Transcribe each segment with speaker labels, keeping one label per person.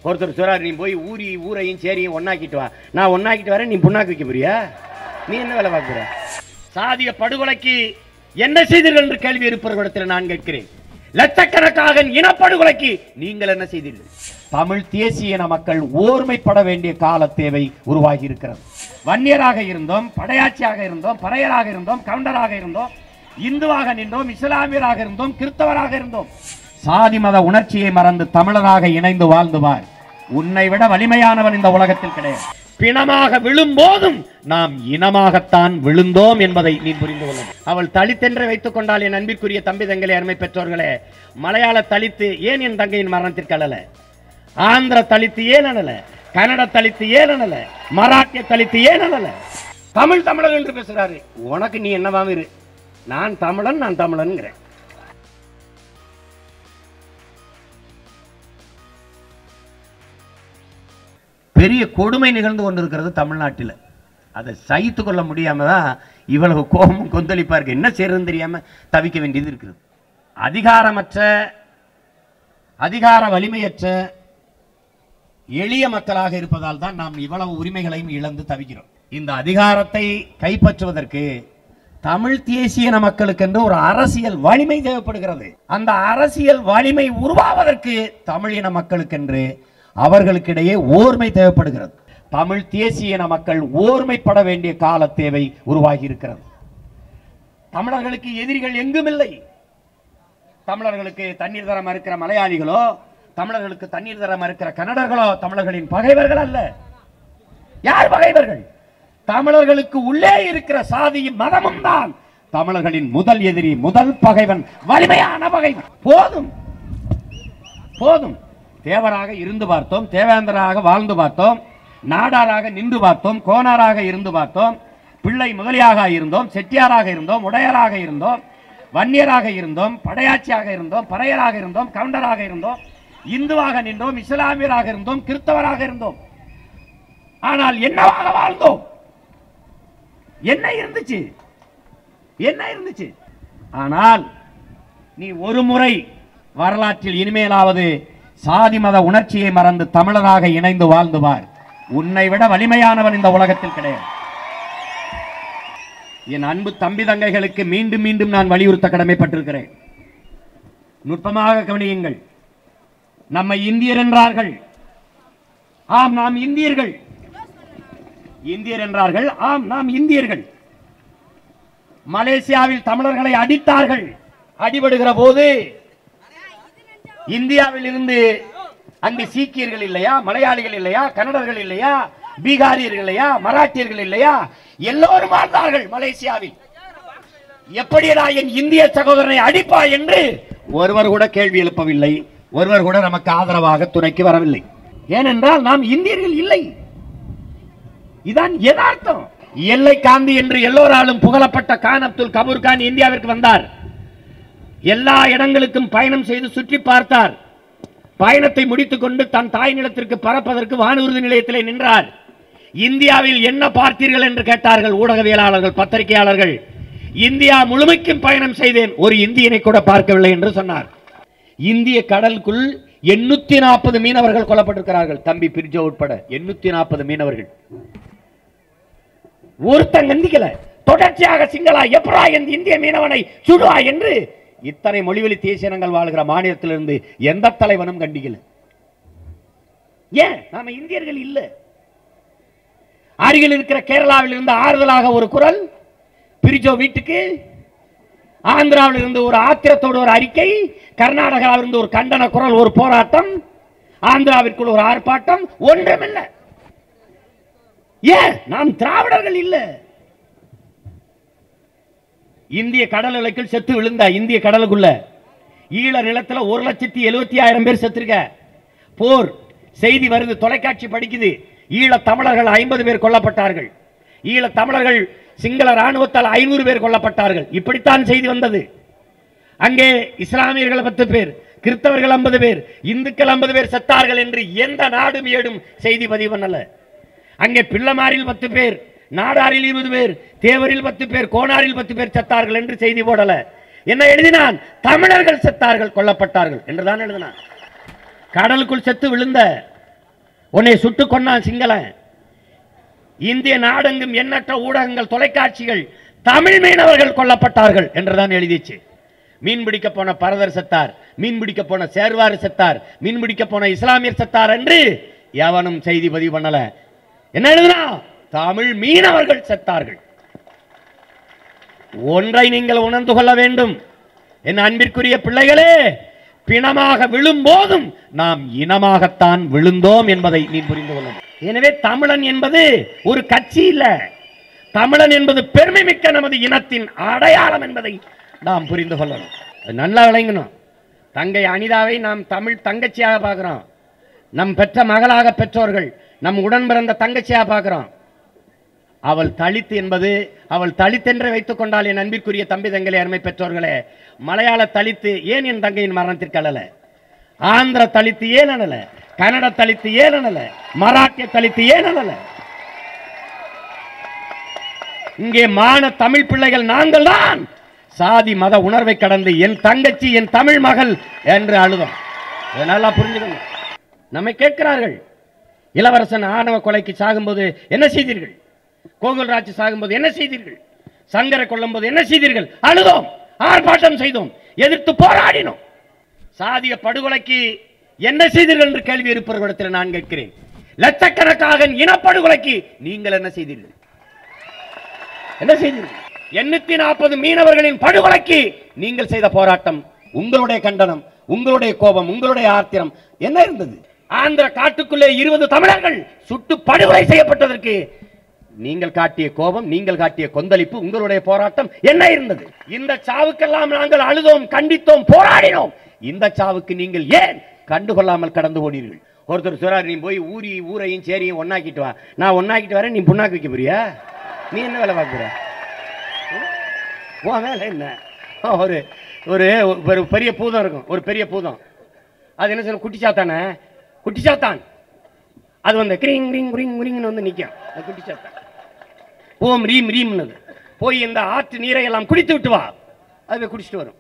Speaker 1: ஒருத்தர் சொல்றாரு நீ போய் ஊரி ஊரையும் சேரியும் ஒண்ணாக்கிட்டு வா நான் ஒண்ணாக்கிட்டு வரேன் நீ புண்ணாக்கு வைக்க போறியா நீ என்ன வேலை பார்க்குற சாதிய படுகொலைக்கு என்ன செய்தீர்கள் என்று கேள்வி இருப்பவர்களிடத்தில் நான் கேட்கிறேன் லட்சக்கணக்காக இனப்படுகொலைக்கு நீங்கள் என்ன செய்தீர்கள்
Speaker 2: தமிழ் தேசிய இன மக்கள் ஓர்மைப்பட வேண்டிய கால தேவை உருவாகி இருக்கிறது வன்னியராக இருந்தோம் படையாட்சியாக இருந்தோம் பறையராக இருந்தோம் கவுண்டராக இருந்தோம் இந்துவாக நின்றோம் இஸ்லாமியராக இருந்தோம் கிறிஸ்தவராக இருந்தோம் சாதி மத உணர்ச்சியை மறந்து தமிழராக இணைந்து வாழ்ந்துவார் உன்னை விட வலிமையானவன் இந்த உலகத்தில் கிடையாது
Speaker 1: பிணமாக விழும்போதும் நாம் இனமாகத்தான் விழுந்தோம் என்பதை நீ புரிந்து கொள்ளும் அவள் தலித்தென்று வைத்துக் கொண்டால் என் அன்பிற்குரிய தம்பி தங்களை அருமை பெற்றோர்களே மலையாள தலித்து ஏன் என் தங்கையின் மரணத்திற்கு அழல ஆந்திர தலித்து ஏன் அழல கன்னட தலித்து ஏன் அழல மராட்டிய தலித்து ஏன் அழல தமிழ் தமிழன் என்று பேசுறாரு உனக்கு நீ என்னவாம் இரு நான் தமிழன் நான் தமிழன்கிறேன் பெரிய கொடுமை நிகழ்ந்து கொண்டிருக்கிறது தமிழ்நாட்டில் அதை சகித்து கொள்ள முடியாம தான் இவ்வளவு கோபமும் கொந்தளிப்பா இருக்கு என்ன செய்யறதுன்னு தெரியாம தவிக்க வேண்டியது இருக்குது அதிகாரமற்ற அதிகார வலிமையற்ற எளிய மக்களாக இருப்பதால் தான் நாம் இவ்வளவு உரிமைகளையும் இழந்து தவிக்கிறோம் இந்த அதிகாரத்தை கைப்பற்றுவதற்கு தமிழ் தேசியன மக்களுக்கென்று ஒரு அரசியல் வலிமை தேவைப்படுகிறது அந்த அரசியல் வலிமை உருவாவதற்கு தமிழ் இன மக்களுக்கென்று அவர்களுக்கிடையே ஓர்மை தேவைப்படுகிறது தமிழ் தேசிய இன மக்கள் ஓர்மைப்பட வேண்டிய கால தேவை உருவாகி இருக்கிறது தமிழர்களுக்கு எதிரிகள் எங்கும் இல்லை தமிழர்களுக்கு தண்ணீர் தர மறுக்கிற மலையாளிகளோ தமிழர்களுக்கு தண்ணீர் தர மறுக்கிற கன்னடர்களோ தமிழர்களின் பகைவர்கள் அல்ல யார் பகைவர்கள் தமிழர்களுக்கு உள்ளே இருக்கிற சாதியும் மதமும் தான் தமிழர்களின் முதல் எதிரி முதல் பகைவன் வலிமையான பகைவன் போதும் போதும் தேவராக இருந்து பார்த்தோம் தேவேந்தராக வாழ்ந்து பார்த்தோம் நாடாராக நின்று பார்த்தோம் கோனாராக இருந்து பார்த்தோம் பிள்ளை முதலியாக இருந்தோம் செட்டியாராக இருந்தோம் உடையராக இருந்தோம் வன்னியராக இருந்தோம் படையாட்சியாக இருந்தோம் பறையராக இருந்தோம் கவுண்டராக இருந்தோம் இந்துவாக நின்றோம் இஸ்லாமியராக இருந்தோம் கிறிஸ்தவராக இருந்தோம் ஆனால் என்னவாக வாழ்ந்தோம் என்ன இருந்துச்சு என்ன இருந்துச்சு ஆனால் நீ ஒரு முறை வரலாற்றில் இனிமேலாவது சாதி மத உணர்ச்சியை மறந்து தமிழராக இணைந்து வாழ்ந்து பார் உன்னை விட வலிமையானவன் இந்த உலகத்தில் கிடையாது என் அன்பு தம்பி தங்கைகளுக்கு மீண்டும் மீண்டும் நான் வலியுறுத்த கடமைப்பட்டிருக்கிறேன் நுட்பமாக கவனியுங்கள் நம்மை இந்தியர் என்றார்கள் ஆம் நாம் இந்தியர்கள் இந்தியர் என்றார்கள் ஆம் நாம் இந்தியர்கள் மலேசியாவில் தமிழர்களை அடித்தார்கள் அடிபடுகிற போது இந்தியாவில் இருந்து அங்கு சீக்கியர்கள் இல்லையா மலையாளிகள் இல்லையா கன்னடர்கள் இல்லையா பீகாரியர்கள் இல்லையா மராட்டியர்கள் இல்லையா எல்லோரும் வாழ்ந்தார்கள் மலேசியாவில் எப்படிடா என் இந்திய சகோதரனை அடிப்பா என்று ஒருவர் கூட கேள்வி எழுப்பவில்லை ஒருவர் கூட நமக்கு ஆதரவாக துணைக்கு வரவில்லை ஏனென்றால் நாம் இந்தியர்கள் இல்லை இதான் யதார்த்தம் எல்லை காந்தி என்று எல்லோராலும் புகழப்பட்ட கான் அப்துல் கபூர் கான் இந்தியாவிற்கு வந்தார் எல்லா இடங்களுக்கும் பயணம் செய்து சுற்றி பார்த்தார் பயணத்தை முடித்துக் கொண்டு தன் தாய் நிலத்திற்கு பறப்பதற்கு வானூர்தி நிலையத்திலே நின்றார் இந்தியாவில் என்ன பார்த்தீர்கள் என்று கேட்டார்கள் ஊடகவியலாளர்கள் பத்திரிகையாளர்கள் இந்தியா முழுமைக்கும் பயணம் செய்தேன் ஒரு இந்தியனை கூட பார்க்கவில்லை என்று சொன்னார் இந்திய கடலுக்குள் எண்ணூத்தி நாற்பது மீனவர்கள் கொல்லப்பட்டிருக்கிறார்கள் தம்பி பிரிஜோ உட்பட எண்ணூத்தி நாற்பது மீனவர்கள் ஒருத்தன் கண்டிக்கல தொடர்ச்சியாக சிங்களா எப்பரா இந்த இந்திய மீனவனை சுடுவா என்று இத்தனை மொழிவழி தேசியனங்கள் வாழ்கிற மாநிலத்திலிருந்து எந்த தலைவனும் கண்டிக்கல ஏன் நாம இந்தியர்கள் இல்ல அருகில் இருக்கிற கேரளாவில் இருந்து ஆறுதலாக ஒரு குரல் பிரிஜோ வீட்டுக்கு ஆந்திராவில் இருந்து ஒரு ஆத்திரத்தோடு ஒரு அறிக்கை கர்நாடகாவில் இருந்து ஒரு கண்டன குரல் ஒரு போராட்டம் ஆந்திராவிற்குள் ஒரு ஆர்ப்பாட்டம் ஒன்றுமில்லை ஏன் நாம் திராவிடர்கள் இல்ல இந்திய கடல் எல்லைக்குள் செத்து விழுந்த இந்திய கடலுக்குள்ள ஈழ நிலத்துல ஒரு லட்சத்தி எழுபத்தி ஆயிரம் பேர் செத்துருக்க போர் செய்தி வருது தொலைக்காட்சி படிக்குது ஈழ தமிழர்கள் ஐம்பது பேர் கொல்லப்பட்டார்கள் ஈழ தமிழர்கள் சிங்கள ராணுவத்தால் ஐநூறு பேர் கொல்லப்பட்டார்கள் இப்படித்தான் செய்தி வந்தது அங்கே இஸ்லாமியர்கள் பத்து பேர் கிறிஸ்தவர்கள் ஐம்பது பேர் இந்துக்கள் ஐம்பது பேர் செத்தார்கள் என்று எந்த நாடும் ஏடும் செய்தி பதிவு பண்ணல அங்கே பிள்ளமாரில் பத்து பேர் நாடாரில் இருபது பேர் தேவரில் பத்து பேர் கோனாரில் பத்து பேர் செத்தார்கள் என்று செய்தி போடல என்ன எழுதினான் தமிழர்கள் செத்தார்கள் கொல்லப்பட்டார்கள் என்றுதான் எழுதினான் கடலுக்குள் செத்து விழுந்த உன்னை சுட்டு கொன்னான் சிங்களன் இந்திய நாடெங்கும் எண்ணற்ற ஊடகங்கள் தொலைக்காட்சிகள் தமிழ் மீனவர்கள் கொல்லப்பட்டார்கள் என்றுதான் எழுதிச்சு மீன் பிடிக்க போன பரதர் செத்தார் மீன் பிடிக்க போன சேர்வார் செத்தார் மீன் பிடிக்க போன இஸ்லாமியர் செத்தார் என்று எவனும் செய்தி பதிவு பண்ணல என்ன எழுதுனா தமிழ் மீனவர்கள் செத்தார்கள் ஒன்றை நீங்கள் உணர்ந்து கொள்ள வேண்டும் என் அன்பிற்குரிய பிள்ளைகளே பிணமாக விழும்போதும் நாம் இனமாகத்தான் விழுந்தோம் என்பதை நீ புரிந்து கொள்ளும் எனவே தமிழன் என்பது ஒரு கட்சி இல்ல தமிழன் என்பது பெருமை மிக்க நமது இனத்தின் அடையாளம் என்பதை நாம் புரிந்து கொள்ளணும் அது நல்லா விளங்கணும் தங்கை அனிதாவை நாம் தமிழ் தங்கச்சியாக பார்க்கிறோம் நம் பெற்ற மகளாக பெற்றோர்கள் நம் உடன் பிறந்த தங்கச்சியாக பார்க்கிறோம் அவள் தலித் என்பது அவள் தலித் என்று வைத்துக் கொண்டால் என் அன்பிற்குரிய தம்பி தங்களை அருமை பெற்றோர்களே மலையாள தலித்து ஏன் என் தங்கையின் மரணத்திற்கு அழல ஆந்திர தலித்து ஏன் அழல கன்னட தலித்து ஏன் அழல மராட்டிய தலித்து ஏன் அழல இங்கே மான தமிழ் பிள்ளைகள் நாங்கள் தான் சாதி மத உணர்வை கடந்து என் தங்கச்சி என் தமிழ் மகள் என்று அழுதோம் இதை நல்லா புரிஞ்சுக்கணும் நம்மை கேட்கிறார்கள் இளவரசன் ஆணவ கொலைக்கு சாகும்போது என்ன செய்தீர்கள் கோகுல்ராஜ் சாகும்போது என்ன செய்தீர்கள் சங்கரை கொல்லும்போது என்ன செய்தீர்கள் அழுதோம் ஆர்ப்பாட்டம் செய்தோம் எதிர்த்து போராடினோம் சாதிய படுகொலைக்கு என்ன செய்தீர்கள் என்று கேள்வி இருப்பவர்களிடத்தில் நான் கேட்கிறேன் லட்சக்கணக்காக இனப்படுகொலைக்கு நீங்கள் என்ன செய்தீர்கள் என்ன செய்தீர்கள் எண்ணூத்தி நாற்பது மீனவர்களின் படுகொலைக்கு நீங்கள் செய்த போராட்டம் உங்களுடைய கண்டனம் உங்களுடைய கோபம் உங்களுடைய ஆத்திரம் என்ன இருந்தது ஆந்திர காட்டுக்குள்ளே இருபது தமிழர்கள் சுட்டு படுகொலை செய்யப்பட்டதற்கு நீங்கள் காட்டிய கோபம் நீங்கள் காட்டிய கொந்தளிப்பு உங்களுடைய போராட்டம் என்ன இருந்தது இந்த சாவுக்கெல்லாம் நாங்கள் அழுதோம் கண்டித்தோம் போராடினோம் இந்த சாவுக்கு நீங்கள் ஏன் கண்டுகொள்ளாமல் கடந்து ஓடினீர்கள் ஒருத்தர் சொல்றாரு நீ போய் ஊரி ஊரையும் சேரியும் ஒன்னாக்கிட்டு வா நான் ஒன்னாக்கிட்டு வரேன் நீ புண்ணாக்கு வைக்க போறியா நீ என்ன வேலை பார்க்குற உன் வேலை என்ன ஒரு ஒரு ஒரு பெரிய பூதம் இருக்கும் ஒரு பெரிய பூதம் அது என்ன சொல்ல குட்டி சாத்தானே குட்டி சாத்தான் அது வந்து கிரிங் ரிங் ரிங் ரிங்னு வந்து நிற்கும் அது குட்டி சாத்தான் ஓம் ரீம் ரீம்னது போய் இந்த ஆற்று நீரை எல்லாம் குடித்து விட்டு வா அது போய் குடிச்சிட்டு வரும்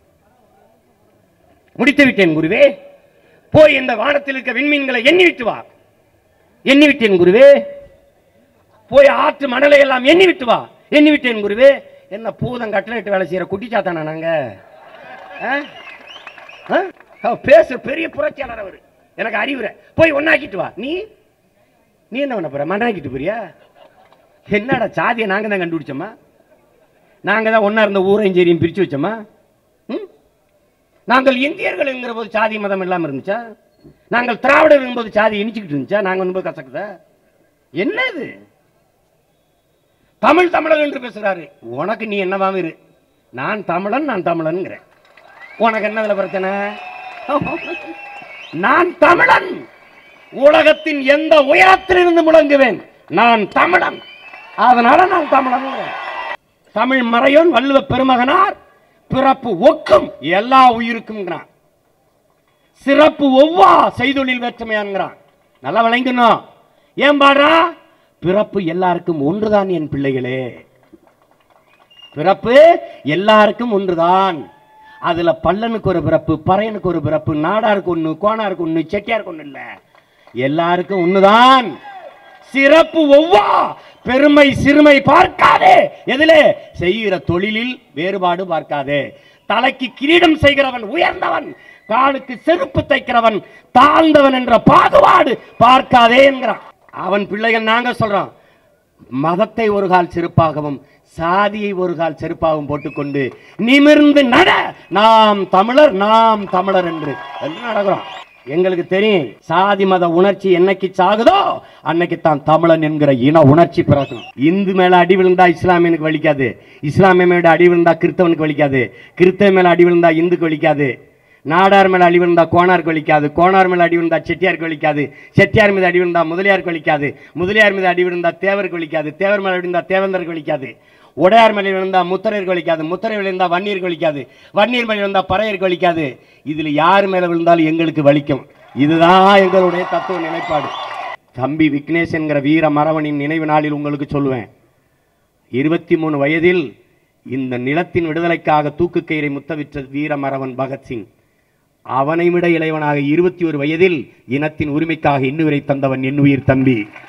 Speaker 1: முடித்து விட்டேன் குருவே போய் இந்த வானத்தில் இருக்க விண்மீன்களை எண்ணி விட்டு வா எண்ணி விட்டேன் குருவே போய் ஆற்று மணலை எல்லாம் எண்ணி விட்டு வா எண்ணி விட்டேன் குருவே என்ன பூதம் கட்டளைட்டு வேலை செய்யற குட்டி சாத்தானா நாங்க ஆ? ஆ? அவர் பேசுற பெரிய புரட்சியாளர் அவர் எனக்கு அறிவுரை போய் ஒன்னாக்கிட்டு வா நீ நீ என்ன பண்ண போற மண்ணாக்கிட்டு போறியா என்னடா சாதியை நாங்க தான் கண்டுபிடிச்சோமா நாங்க தான் ஒண்ணா இருந்த ஊரையும் சரியும் பிரிச்சு வச்சோமா ம்? நாங்கள் இந்தியர்கள் என்கிற போது சாதி மதம் இல்லாம இருந்துச்சா நாங்கள் திராவிடர் என்பது சாதி இனிச்சுக்கிட்டு இருந்துச்சா நாங்க வந்து கசக்குதா என்ன இது தமிழ் தமிழன் என்று பேசுறாரு உனக்கு நீ என்னவாம் இரு நான் தமிழன் நான் தமிழன்ங்கிறேன் உனக்கு என்ன இதுல பிரச்சனை நான் தமிழன் உலகத்தின் எந்த உயரத்திலிருந்து முழங்குவேன் நான் தமிழன் அதனால நான் தமிழன் தமிழ் மறையோன் வள்ளுவ பெருமகனார் பிறப்பு ஒக்கும் எல்லா உயிருக்கும் சிறப்பு ஒவ்வா செய்தொழில் வேற்றுமையான்கிறான் நல்லா விளங்கணும் ஏன் பாடுறா பிறப்பு எல்லாருக்கும் ஒன்றுதான் என் பிள்ளைகளே பிறப்பு எல்லாருக்கும் ஒன்றுதான் அதுல பல்லனுக்கு ஒரு பிறப்பு பறையனுக்கு ஒரு பிறப்பு நாடாருக்கு ஒண்ணு கோணாருக்கு ஒண்ணு செட்டியாருக்கு ஒண்ணு இல்ல எல்லாருக்கும் ஒண்ணுதான் சிறப்பு ஒவ்வா பெருமை சிறுமை பார்க்காதே எதிலே செய்கிற தொழிலில் வேறுபாடு பார்க்காதே தலைக்கு கிரீடம் செய்கிறவன் உயர்ந்தவன் காலுக்கு செருப்பு தைக்கிறவன் தாழ்ந்தவன் என்ற பாகுபாடு பார்க்காதே என்கிறான் அவன் பிள்ளைகள் நாங்க சொல்றோம் மதத்தை ஒரு கால் செருப்பாகவும் சாதியை ஒரு கால் செருப்பாகவும் போட்டுக்கொண்டு நிமிர்ந்து நட நாம் தமிழர் நாம் தமிழர் என்று என்று நடக்கிறோம் எங்களுக்கு தெரியும் சாதி மத உணர்ச்சி என்னைக்கு சாகுதோ அன்னைக்கு தான் தமிழன் என்கிற இன உணர்ச்சி பிறக்கும் இந்து மேல அடி விழுந்தா இஸ்லாமியனுக்கு வலிக்காது இஸ்லாமிய மேல அடி விழுந்தா கிறிஸ்தவனுக்கு வலிக்காது கிறிஸ்தவ மேல அடி விழுந்தா இந்துக்கு வலிக்காது நாடார் மேல அடி விழுந்தா கோணாருக்கு வலிக்காது கோணார் மேல அடி விழுந்தா செட்டியாருக்கு வலிக்காது செட்டியார் மீது அடி விழுந்தா முதலியாருக்கு வலிக்காது முதலியார் மீது அடி விழுந்தா தேவருக்கு வலிக்காது தேவர் மேல அடி விழுந்தா தேவந்தருக்கு வலிக்காது உடையார் மேல விழுந்தா முத்தரையருக்கு வலிக்காது முத்தரை விழுந்தா வன்னியருக்கு வலிக்காது வன்னியர் மேல விழுந்தா பறையருக்கு வலிக்காது இதுல யார் மேல விழுந்தாலும் எங்களுக்கு வலிக்கும் இதுதான் எங்களுடைய தத்துவ நிலைப்பாடு தம்பி விக்னேஷ் என்கிற வீர மரவனின் நினைவு நாளில் உங்களுக்கு சொல்லுவேன் இருபத்தி மூணு வயதில் இந்த நிலத்தின் விடுதலைக்காக தூக்குக்கயிறை முத்தவிற்ற வீரமரவன் பகத்சிங் அவனை விட இளையவனாக இருபத்தி ஒரு வயதில் இனத்தின் உரிமைக்காக இன்னுயிரை தந்தவன் என் உயிர் தம்பி